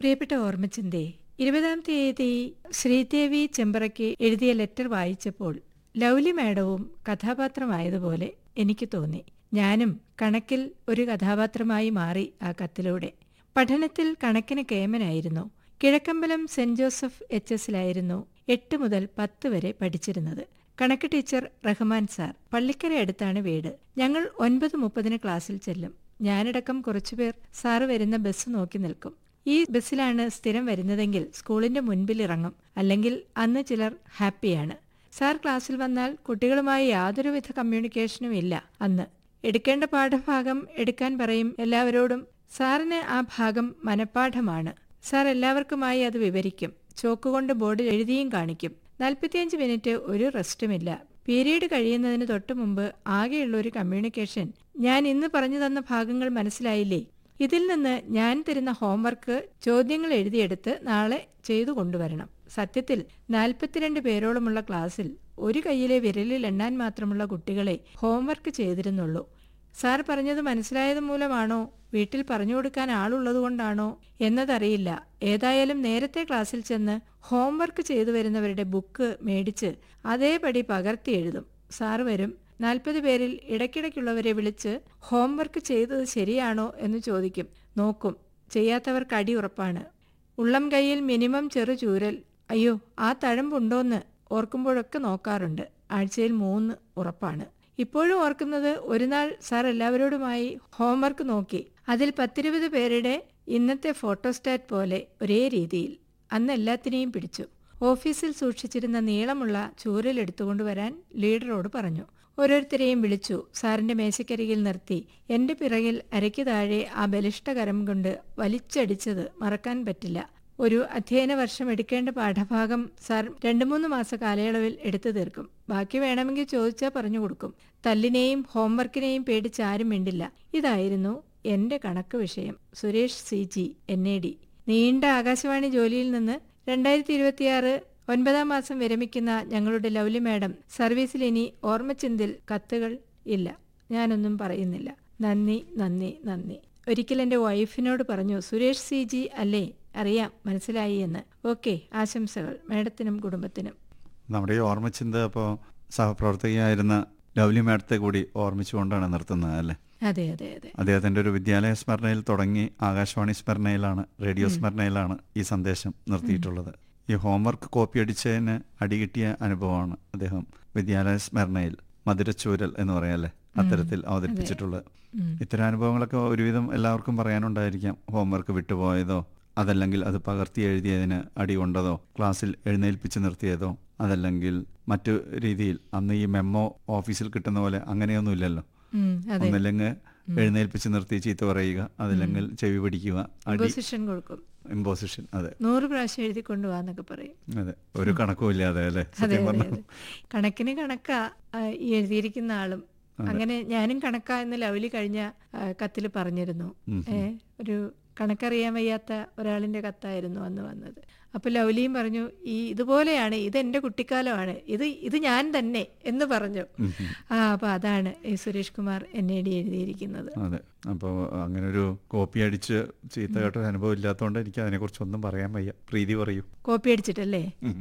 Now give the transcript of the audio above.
പ്രിയപ്പെട്ട ഓർമ്മച്ചിന്തേ ഇരുപതാം തീയതി ശ്രീദേവി ചെമ്പറയ്ക്ക് എഴുതിയ ലെറ്റർ വായിച്ചപ്പോൾ ലൗലി മാഡവും കഥാപാത്രമായതുപോലെ എനിക്ക് തോന്നി ഞാനും കണക്കിൽ ഒരു കഥാപാത്രമായി മാറി ആ കത്തിലൂടെ പഠനത്തിൽ കണക്കിന് കേമനായിരുന്നു കിഴക്കമ്പലം സെന്റ് ജോസഫ് എച്ച് എസിലായിരുന്നു എട്ട് മുതൽ പത്ത് വരെ പഠിച്ചിരുന്നത് കണക്ക് ടീച്ചർ റഹ്മാൻ സാർ പള്ളിക്കര അടുത്താണ് വീട് ഞങ്ങൾ ഒൻപത് മുപ്പതിന് ക്ലാസ്സിൽ ചെല്ലും ഞാനടക്കം കുറച്ചുപേർ സാറ് വരുന്ന ബസ് നോക്കി നിൽക്കും ഈ ബസ്സിലാണ് സ്ഥിരം വരുന്നതെങ്കിൽ സ്കൂളിന്റെ മുൻപിൽ ഇറങ്ങും അല്ലെങ്കിൽ അന്ന് ചിലർ ഹാപ്പിയാണ് സാർ ക്ലാസ്സിൽ വന്നാൽ കുട്ടികളുമായി യാതൊരുവിധ കമ്മ്യൂണിക്കേഷനും ഇല്ല അന്ന് എടുക്കേണ്ട പാഠഭാഗം എടുക്കാൻ പറയും എല്ലാവരോടും സാറിന് ആ ഭാഗം മനഃപ്പാഠമാണ് സാർ എല്ലാവർക്കുമായി അത് വിവരിക്കും ചോക്കുകൊണ്ട് ബോർഡിൽ എഴുതിയും കാണിക്കും നാൽപ്പത്തിയഞ്ച് മിനിറ്റ് ഒരു റെസ്റ്റുമില്ല പീരീഡ് കഴിയുന്നതിന് തൊട്ടു മുമ്പ് ആകെയുള്ള ഒരു കമ്മ്യൂണിക്കേഷൻ ഞാൻ ഇന്ന് പറഞ്ഞു തന്ന ഭാഗങ്ങൾ മനസ്സിലായില്ലേ ഇതിൽ നിന്ന് ഞാൻ തരുന്ന ഹോംവർക്ക് ചോദ്യങ്ങൾ എഴുതിയെടുത്ത് നാളെ ചെയ്തു കൊണ്ടുവരണം സത്യത്തിൽ നാൽപ്പത്തിരണ്ട് പേരോളമുള്ള ക്ലാസ്സിൽ ഒരു കയ്യിലെ വിരലിൽ എണ്ണാൻ മാത്രമുള്ള കുട്ടികളെ ഹോംവർക്ക് ചെയ്തിരുന്നുള്ളൂ സാർ പറഞ്ഞത് മനസ്സിലായത് മൂലമാണോ വീട്ടിൽ പറഞ്ഞു കൊടുക്കാൻ ആളുള്ളതുകൊണ്ടാണോ എന്നതറിയില്ല ഏതായാലും നേരത്തെ ക്ലാസ്സിൽ ചെന്ന് ഹോംവർക്ക് ചെയ്തു വരുന്നവരുടെ ബുക്ക് മേടിച്ച് അതേപടി പകർത്തി എഴുതും സാർ വരും നാൽപ്പത് പേരിൽ ഇടയ്ക്കിടയ്ക്കുള്ളവരെ വിളിച്ച് ഹോംവർക്ക് ചെയ്തത് ശരിയാണോ എന്ന് ചോദിക്കും നോക്കും ചെയ്യാത്തവർക്ക് അടി ഉറപ്പാണ് ഉള്ളം കൈയിൽ മിനിമം ചെറു ചൂരൽ അയ്യോ ആ തഴമ്പുണ്ടോന്ന് ഓർക്കുമ്പോഴൊക്കെ നോക്കാറുണ്ട് ആഴ്ചയിൽ മൂന്ന് ഉറപ്പാണ് ഇപ്പോഴും ഓർക്കുന്നത് ഒരു നാൾ സാർ എല്ലാവരോടുമായി ഹോംവർക്ക് നോക്കി അതിൽ പത്തിരുപത് പേരുടെ ഇന്നത്തെ ഫോട്ടോസ്റ്റാറ്റ് പോലെ ഒരേ രീതിയിൽ അന്ന് എല്ലാത്തിനെയും പിടിച്ചു ഓഫീസിൽ സൂക്ഷിച്ചിരുന്ന നീളമുള്ള ചൂരൽ എടുത്തുകൊണ്ടുവരാൻ ലീഡറോട് പറഞ്ഞു ഓരോരുത്തരെയും വിളിച്ചു സാറിന്റെ മേശക്കരികിൽ നിർത്തി എന്റെ പിറകിൽ അരയ്ക്ക് താഴെ ആ ബലിഷ്ഠകരം കൊണ്ട് വലിച്ചടിച്ചത് മറക്കാൻ പറ്റില്ല ഒരു അധ്യയന വർഷം എടുക്കേണ്ട പാഠഭാഗം സാർ രണ്ടു മൂന്ന് മാസ കാലയളവിൽ എടുത്തു തീർക്കും ബാക്കി വേണമെങ്കിൽ ചോദിച്ചാൽ പറഞ്ഞു കൊടുക്കും തല്ലിനെയും ഹോംവർക്കിനെയും പേടിച്ച് ആരും മിണ്ടില്ല ഇതായിരുന്നു എന്റെ കണക്ക് വിഷയം Suresh C G N A D നീണ്ട ആകാശവാണി ജോലിയിൽ നിന്ന് രണ്ടായിരത്തി ഇരുപത്തിയാറ് ഒൻപതാം മാസം വിരമിക്കുന്ന ഞങ്ങളുടെ ലൗലി മാഡം സർവീസിൽ ഇനി ഓർമ്മച്ചിന്തിൽ കത്തുകൾ ഇല്ല ഞാനൊന്നും പറയുന്നില്ല നന്ദി നന്ദി നന്ദി ഒരിക്കൽ എൻ്റെ വൈഫിനോട് പറഞ്ഞു സുരേഷ് സി ജി അല്ലേ അറിയാം മനസ്സിലായി എന്ന് ഓക്കെ ആശംസകൾ മാഡത്തിനും കുടുംബത്തിനും നമ്മുടെ ഈ ഓർമ്മച്ചിന്ത അപ്പോൾ സഹപ്രവർത്തകയായിരുന്ന ലവ്ലി മാഡത്തെ കൂടി ഓർമ്മിച്ചുകൊണ്ടാണ് നിർത്തുന്നത് അല്ലേ അതെ അതെ അതെ അദ്ദേഹത്തിന്റെ ഒരു വിദ്യാലയ സ്മരണയിൽ തുടങ്ങി ആകാശവാണി സ്മരണയിലാണ് റേഡിയോ സ്മരണയിലാണ് ഈ സന്ദേശം നിർത്തിയിട്ടുള്ളത് ഈ ഹോംവർക്ക് കോപ്പി അടിച്ചതിന് അടികിട്ടിയ അനുഭവമാണ് അദ്ദേഹം വിദ്യാലയ സ്മരണയിൽ മധുരച്ചൂരൽ എന്ന് പറയാല്ലേ അത്തരത്തിൽ അവതരിപ്പിച്ചിട്ടുള്ളത് ഇത്തരം അനുഭവങ്ങളൊക്കെ ഒരുവിധം എല്ലാവർക്കും പറയാനുണ്ടായിരിക്കാം ഹോംവർക്ക് വിട്ടുപോയതോ അതല്ലെങ്കിൽ അത് പകർത്തി എഴുതിയതിന് അടി കൊണ്ടതോ ക്ലാസ്സിൽ എഴുന്നേൽപ്പിച്ച് നിർത്തിയതോ അതല്ലെങ്കിൽ മറ്റു രീതിയിൽ അന്ന് ഈ മെമ്മോ ഓഫീസിൽ കിട്ടുന്ന പോലെ അങ്ങനെയൊന്നുമില്ലല്ലോ ഉം, അതെ ഒന്നല്ലെങ്കിൽ എഴുന്നേൽപ്പിച്ച് നിർത്തി ചീത്ത പറയുക അതല്ലെങ്കിൽ ചെവി പിടിക്കുക അടി പൊസിഷൻ കൊടുക്കും ഇമ്പോസിഷൻ അതെ നൂറ് പ്രാവശ്യം എഴുതി കൊണ്ടുപോകാന്നൊക്കെ പറയും അതെ ഒരു കണക്കും ഇല്ലാതെ അല്ലേ അതെ സത്യം അതെ പറഞ്ഞു അതെ കണക്കിന് കണക്കാ ആ, ഈ എഴുതിയിരിക്കുന്ന ആളും അങ്ങനെ ഞാനും കണക്കാ എന്ന് ലവലി കഴിഞ്ഞ കത്തിൽ പറഞ്ഞിരുന്നു ഏ ഒരു കണക്കറിയാൻ വയ്യാത്ത ഒരാളിന്റെ കത്തായിരുന്നു അന്ന് വന്നത് അപ്പൊ ലൗലിയും പറഞ്ഞു ഈ ഇതുപോലെയാണ് ഇത് എന്റെ കുട്ടിക്കാലമാണ് ഇത് ഇത് ഞാൻ തന്നെ എന്ന് പറഞ്ഞു ആ അപ്പൊ അതാണ് ഈ Suresh Kumar N A D എഴുതിയിരിക്കുന്നത് അതെ അപ്പോൾ അങ്ങനെ ഒരു കോപ്പി അടിച്ച് ചീത്ത കേട്ട ഒരു അനുഭവം ഇല്ലാത്തതുകൊണ്ട് എനിക്ക് അതിനെക്കുറിച്ചൊന്നും പറയാൻ വയ്യ പ്രീതി പറയൂ കോപ്പി അടിച്ചിട്ടല്ലേ ഉം.